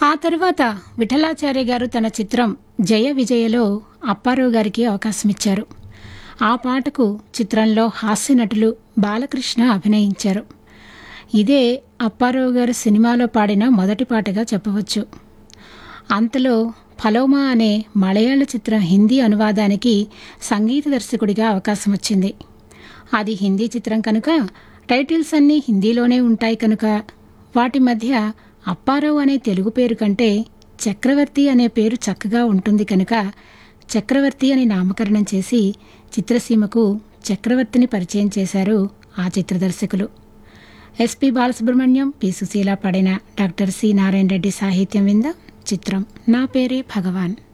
ఆ తరువాత విఠలాచార్య గారు తన చిత్రం జయ విజయలో అప్పారావు గారికి అవకాశం ఇచ్చారు ఆ పాటకు చిత్రంలో హాస్య నటులు బాలకృష్ణ అభినయించారు ఇదే అప్పారావు గారు సినిమాలో పాడిన మొదటి పాటగా చెప్పవచ్చు అంతలో ఫలోమా అనే మలయాళ చిత్రం హిందీ అనువాదానికి సంగీత దర్శకుడిగా అవకాశం వచ్చింది అది హిందీ చిత్రం కనుక టైటిల్స్ అన్నీ హిందీలోనే ఉంటాయి కనుక వాటి మధ్య అప్పారావు అనే తెలుగు పేరు కంటే చక్రవర్తి అనే పేరు చక్కగా ఉంటుంది కనుక చక్రవర్తి అని నామకరణం చేసి చిత్రసీమకు చక్రవర్తిని పరిచయం చేశారు ఆ చిత్ర దర్శకులు ఎస్పి బాలసుబ్రహ్మణ్యం పి సుశీల పడిన డాక్టర్ సి నారాయణ రెడ్డి సాహిత్యం వింద చిత్రం నా పేరే భగవాన్